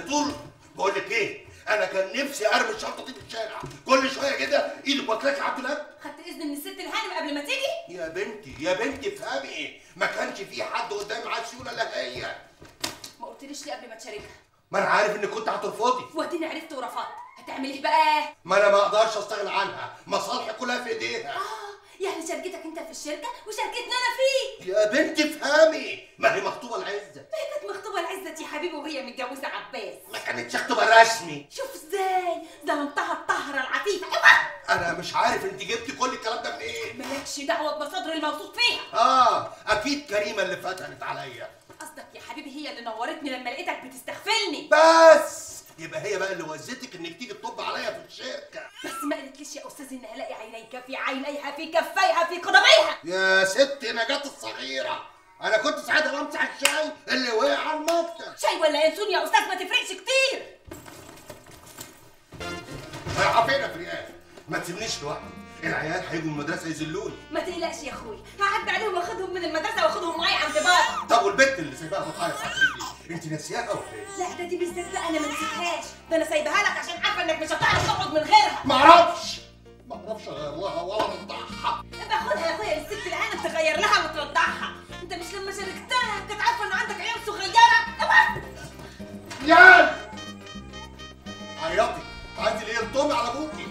طول بقول لك ايه انا كان نفسي ارمي الشنطه دي في الشارع كل شويه كده ايدك واكلاك يا عبد الهاب خدت اذن من الست الهانم قبل ما تيجي يا بنتي يا بنتي افهمي ما كانش في حد قدامي معاه سيوله الا هي ما قلتليش ليه قبل ما تشاركها ما انا عارف انك كنت هترفضي واديني عرفت ورفضت هتعمل ايه بقى ما انا ما اقدرش استغنى عنها مصالحي كلها في ايديها اه يعني شاركتك انت في الشركه وشاركتنا انا فيه يا بنتي افهمي ما هي مخطوبه لعزه ما هي كانت مخطوبه لعزت يا حبيبي وهي متجوزه عباس ما كانتش خطوبه رسمي شوف ازاي ظلمتها الطهره العفيفه اوعى انا مش عارف انت جبتي كل الكلام ده منين مالكش دعوه بمصادر الموثوق فيها اه اكيد كريمه اللي فتنت عليا قصدك يا حبيبي هي اللي نورتني لما لقيتك بتستغفلني بس يبقى هي بقى اللي وزتك انك تيجي تطب عليا في الشركه بس ما قالتليش يا استاذ ان الاقي عينيك في عينيها في كفيها في قدميها يا ست نجاة الصغيرة أنا كنت ساعتها بمسح الشاي اللي وقع على المكتب شاي ولا ينسون يا استاذ ما تفرقش كتير رايحة فين يا فريال؟ ما تسيبنيش لوحدي العيال هيجوا من المدرسة يذلوني ما تقلقش يا اخوي هعدي عليهم واخدهم من المدرسه واخدهم معايا عند بابا طب والبنت اللي سايباها بتعيط على دي انت ناسياها ولا ايه؟ لا ده دي بالذات بقى انا ما نسيتهاش ده انا سايبها لك عشان عارفه انك مش هتعرف تقعد من غيرها معرفش معرفش اغير لها ولا ارضعها ابقى خدها يا اخويا للست العانه تغير لها وترضعها انت مش لما شاركتها كانت عارفه ان عندك عيال صغيره اوعى يال عيطي عايزة ليه الطمي على ابوكي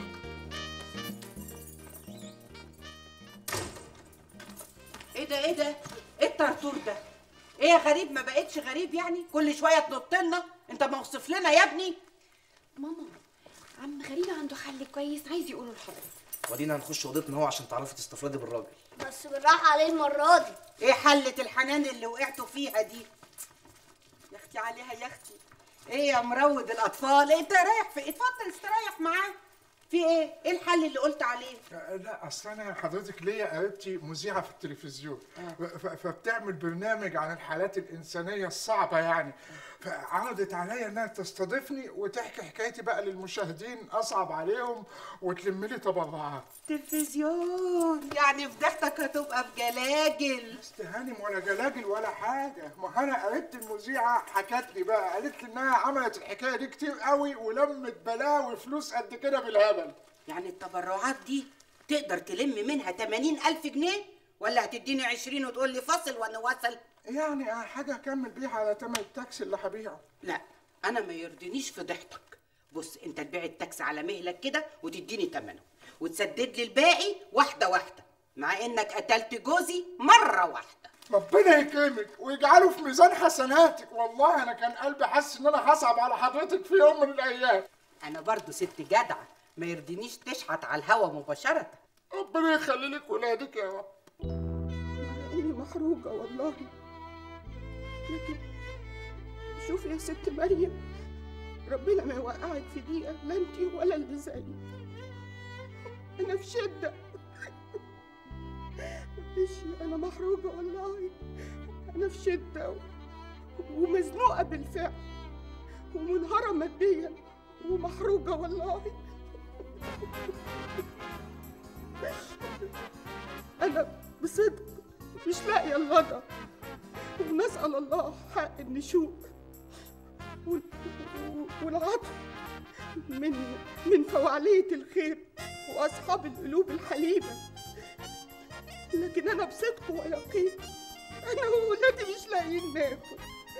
ايه ده ايه ده ايه الطرطور ده ايه يا غريب ما بقتش غريب يعني كل شويه تنط لنا انت موصف لنا يا ابني ماما عم غريب عنده حل كويس عايز يقوله لحضرتك ودينا هنخش اوضتنا هو عشان تعرفي تستفردي بالراجل بس بالراحة عليه المرة دي ايه حلة الحنان اللي وقعتوا فيها دي يا اختي عليها يا اختي ايه يا مروض الاطفال انت رايح في اتفضل استريح معاه في ايه ايه الحل اللي قلت عليه لا اصل انا حضرتك ليا قريبتي مذيعه في التلفزيون ف- فبتعمل برنامج عن الحالات الانسانيه الصعبه يعني فعرضت عليا انها تستضيفني وتحكي حكايتي بقى للمشاهدين اصعب عليهم وتلم لي تبرعات تلفزيون يعني فضحتك هتبقى بجلاجل استهانم ولا جلاجل ولا حاجه ما انا قريبتي المذيعه حكت لي بقى قالت لي انها عملت الحكايه دي كتير قوي ولمت بلاوي فلوس قد كده بالهبل يعني التبرعات دي تقدر تلم منها 80 ألف جنيه ولا هتديني 20 وتقول لي فصل وانا واصل يعني حاجه اكمل بيها على تمن التاكسي اللي هبيعه لا انا ما يرضينيش فضحتك بص انت تبيع التاكس على مهلك كده وتديني ثمنه وتسدد لي الباقي واحده واحده مع انك قتلت جوزي مره واحده ربنا يكرمك ويجعله في ميزان حسناتك والله انا كان قلبي حاسس ان انا هصعب على حضرتك في يوم من الايام انا برضو ست جدعه ما يرضينيش تشحت على الهوا مباشره ربنا يخلي لك ولادك يا رب مع اني محروقه والله لكن شوفي يا ست مريم ربنا ما يوقعك في دقيقه لا انت ولا اللي زيك انا في شده معلش انا محروقه والله انا في شده و- ومزنوقه بالفعل ومنهاره ماديا ومحروقه والله أنا بصدق مش لاقية الغضب ونسأل الله حق النشوء وال- والعطف من من فوعلية الخير وأصحاب القلوب الحليمة لكن أنا بصدق ويقين أنا وولادي مش لاقيين ناكل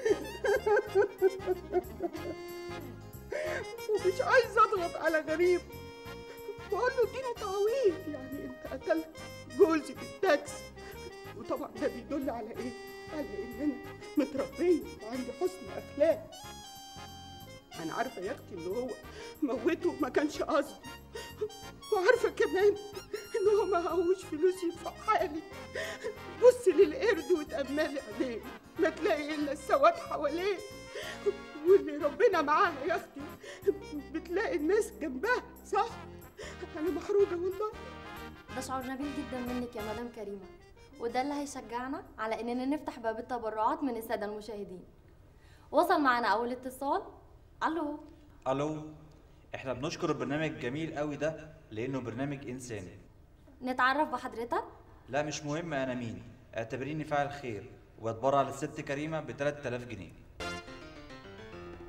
ومش عايزة أضغط على غريب وأقول له اديني تعويض يعني أنت قتلت جوزي بالتاكسي وطبعا ده بيدل على إيه؟ على إن أنا متربية وعندي حسن أخلاق أنا عارفة يا أختي إن هو موته ما كانش قصده وعارفة كمان إن هو ما هوش فلوس يدفع حالي بص للقرد وتأملي عليه ما تلاقي إلا السواد حواليه واللي ربنا معاها يا أختي بتلاقي الناس جنبها صح؟ أنا محروجة والله ده شعور نبيل جدا منك يا مدام كريمة وده اللي هيشجعنا على اننا نفتح باب التبرعات من السادة المشاهدين وصل معنا اول اتصال الو الو احنا بنشكر البرنامج الجميل قوي ده لانه برنامج انساني نتعرف بحضرتك لا مش مهم انا مين اعتبريني فاعل خير واتبرع للست كريمه ب 3000 جنيه أنا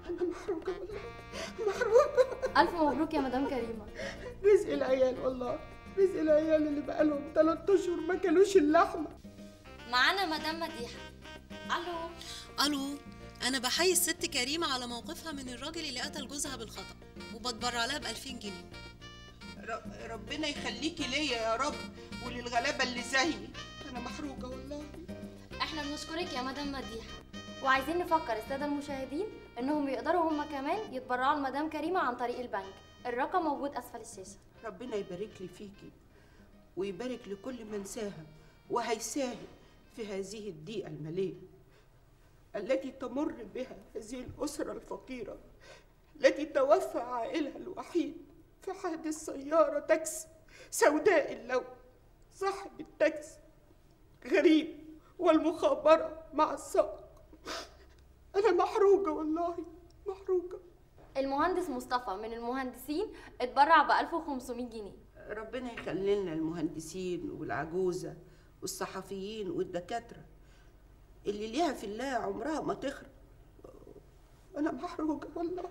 محروقة والله محروقة الف مبروك يا مدام كريمه رزق العيال والله رزق العيال اللي بقالهم تلات اشهر ما كلوش اللحمة معانا مدام مديحه الو الو انا بحيي الست كريمه على موقفها من الراجل اللي قتل جوزها بالخطا وبتبرع لها ب 2000 جنيه ر- ربنا يخليكي ليا يا رب وللغلابة اللي زيي أنا محروقة والله احنا بنشكرك يا مدام مديحه وعايزين نفكر الساده المشاهدين انهم يقدروا هم كمان يتبرعوا لمدام كريمه عن طريق البنك الرقم موجود اسفل الشاشه ربنا يبارك لي فيكي ويبارك لكل من ساهم وهيساهم في هذه الضيقة المالية التي تمر بها هذه الأسرة الفقيرة التي توفى عائلها الوحيد في حادث سيارة تاكسي سوداء اللون صاحب التاكسي غريب والمخابرة مع السائق أنا محروقة والله محروقة المهندس مصطفى من المهندسين اتبرع ب 1500 جنيه ربنا يخلي لنا المهندسين والعجوزة والصحفيين والدكاترة اللي ليها في الله عمرها ما تخرب أنا محروقة والله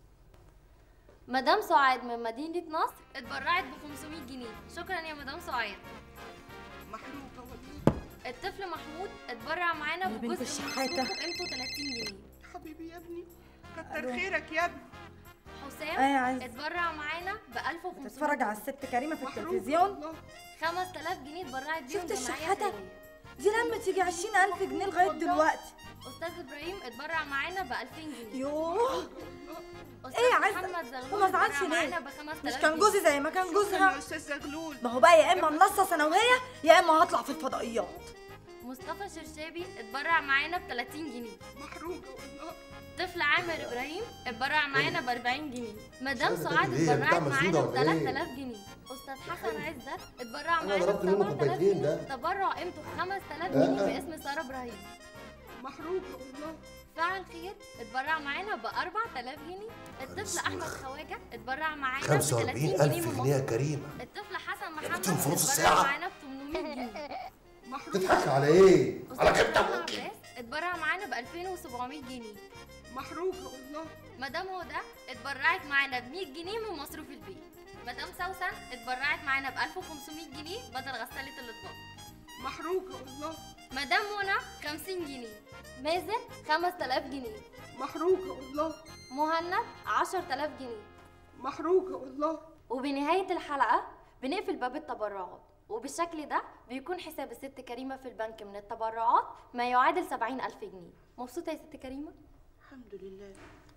مدام سعاد من مدينه نصر اتبرعت ب 500 جنيه شكرا يا مدام سعاد محروقة والله الطفل محمود اتبرع معانا يا بنت بجزء من الشحاتة. مصروفه قيمته 30 جنيه حبيبي يا ابني كتر خيرك يا ابني حسام أيوة يا عز. اتبرع معانا ب 1500 تتفرج على الست كريمه في محروقة التلفزيون والله 5000 جنيه اتبرعت بيهم شفت جمعيه الشحاتة؟ خيريه دي لما تيجي 20000 جنيه لغايه دلوقتي استاذ ابراهيم اتبرع معانا ب 2000 جنيه يوه استاذ ايه يا عزة؟ محمد زغلول وما زعلش اتبرع ليه؟ معانا ب 5000 مش كان جوزي زي ما كان شكرا جوزها يا أستاذ زغلول ما هو بقى يا اما منصه انا وهي يا اما هطلع في الفضائيات مصطفى شرشابي اتبرع معانا ب 30 جنيه محروقة والله طفل عامر ابراهيم اتبرع معانا ب 40 جنيه مدام شايفة سعاد ليه؟ اتبرعت بتاع مسدودة معانا ب ولا إيه؟ 3000 جنيه استاذ حسن عزت اتبرع أنا معانا ضربت ب منه 7000 كوبايتين جنيه ده. تبرع قيمته 5000 لا. جنيه باسم ساره ابراهيم محروقة والله فاعل خير اتبرع معانا ب 4000 جنيه الطفل احمد خواجه اتبرع معانا ب 30 45 جنيه ألف من جنيه يا مصروفه. كريمة الطفل حسن يا محمد بنتي في نص اتبرع الساعة. معانا ب 800 جنيه محروقة تضحك على إيه؟ على أستاذ كبدة عبد ممكن العباس اتبرع معانا ب 2700 جنيه محروقة والله مدام هدى اتبرعت معانا ب 100 جنيه من مصروف البيت مدام سوسن اتبرعت معانا ب 1500 جنيه بدل غسالة الأطباق محروقة والله مدام منى 50 جنيه مازن 5000 جنيه محروقة والله مهند 10000 جنيه محروقة والله وبنهاية الحلقة بنقفل باب التبرعات وبالشكل ده بيكون حساب الست كريمة في البنك من التبرعات ما يعادل 70 ألف جنيه مبسوطة يا ست كريمة؟ الحمد لله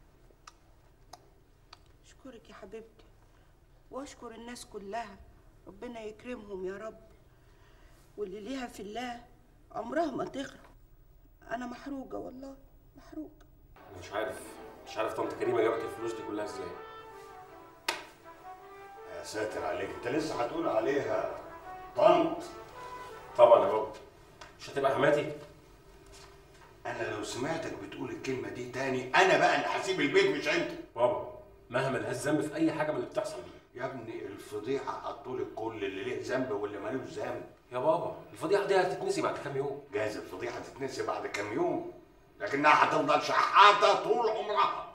اشكرك يا حبيبتي واشكر الناس كلها ربنا يكرمهم يا رب واللي ليها في الله عمرها ما تغرق انا محروقه والله محروقه أنا مش عارف مش عارف طنط كريمه جابت الفلوس دي كلها ازاي يا ساتر عليك أنت لسه هتقول عليها طنط طبعا يا بابا مش هتبقى حماتي أنا لو سمعتك بتقول الكلمة دي تاني أنا بقى اللي هسيب البيت مش أنت بابا مهما لهاش ذنب في اي حاجه من اللي بتحصل دي يا ابني الفضيحة حطوا لك كل اللي ليه ذنب واللي مالوش ذنب يا بابا الفضيحه دي هتتنسي بعد كام يوم جايز الفضيحة تتنسي بعد كام يوم لكنها هتفضل شحاتة طول عمرها